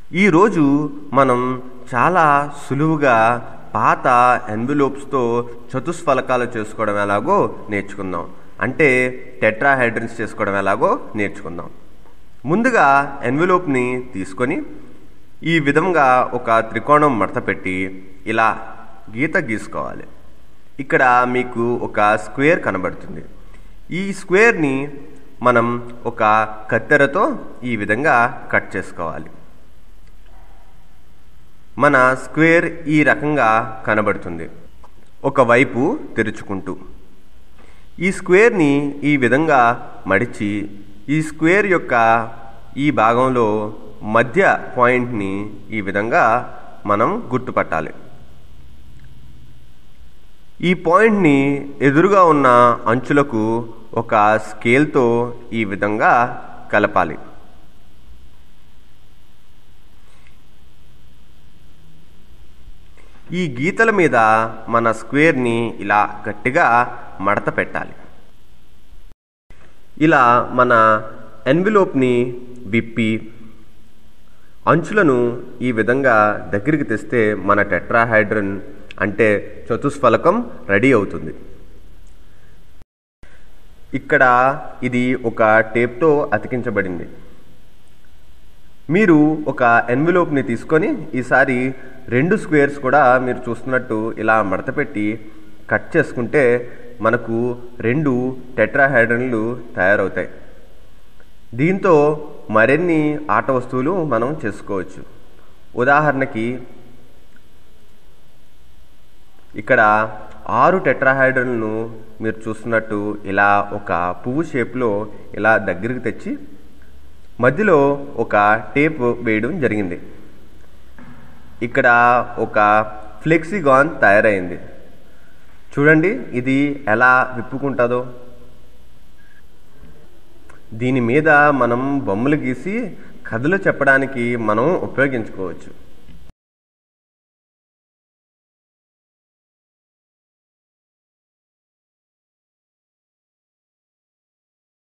ఈరోజు మనం చాలా సులువుగా పాత ఎన్విలోప్స్తో చతుస్ఫలకాలు చేసుకోవడం ఎలాగో నేర్చుకుందాం అంటే టెట్రాహైడ్రన్స్ చేసుకోవడం ఎలాగో నేర్చుకుందాం ముందుగా ఎన్విలోప్ని తీసుకొని ఈ విధంగా ఒక త్రికోణం మడత పెట్టి ఇలా గీత గీసుకోవాలి ఇక్కడ మీకు ఒక స్క్వేర్ కనబడుతుంది ఈ స్క్వేర్ని మనం ఒక కత్తెరతో ఈ విధంగా కట్ చేసుకోవాలి మన స్క్వేర్ ఈ రకంగా కనబడుతుంది ఒకవైపు తెరుచుకుంటూ ఈ స్క్వేర్ని ఈ విధంగా మడిచి ఈ స్క్వేర్ యొక్క ఈ భాగంలో మధ్య పాయింట్ని ఈ విధంగా మనం గుర్తుపట్టాలి ఈ పాయింట్ని ఎదురుగా ఉన్న అంచులకు ఒక స్కేల్తో ఈ విధంగా కలపాలి ఈ గీతల మీద మన స్క్వేర్ని ఇలా గట్టిగా మడత పెట్టాలి ఇలా మన ఎన్విలోప్ని విప్పి అంచులను ఈ విధంగా దగ్గరికి తెస్తే మన టెట్రాహైడ్రన్ అంటే చతుస్ఫలకం రెడీ అవుతుంది ఇక్కడ ఇది ఒక టేప్తో అతికించబడింది మీరు ఒక ఎన్విలోప్ని తీసుకొని ఈసారి రెండు స్క్వేర్స్ కూడా మీరు చూస్తున్నట్టు ఇలా మడతపెట్టి కట్ చేసుకుంటే మనకు రెండు టెట్రాహైడ్రన్లు తయారవుతాయి దీంతో మరిన్ని ఆట వస్తువులు మనం చేసుకోవచ్చు ఉదాహరణకి ఇక్కడ ఆరు టెట్రాహైడ్రన్లను మీరు చూస్తున్నట్టు ఇలా ఒక పువ్వు షేప్లో ఇలా దగ్గరికి తెచ్చి మధ్యలో ఒక టేప్ వేయడం జరిగింది ఇక్కడ ఒక ఫ్లెక్సిగాన్ తయారైంది చూడండి ఇది ఎలా విప్పుకుంటుందో దీని మీద మనం బొమ్మలు గీసి కథలు చెప్పడానికి మనం ఉపయోగించుకోవచ్చు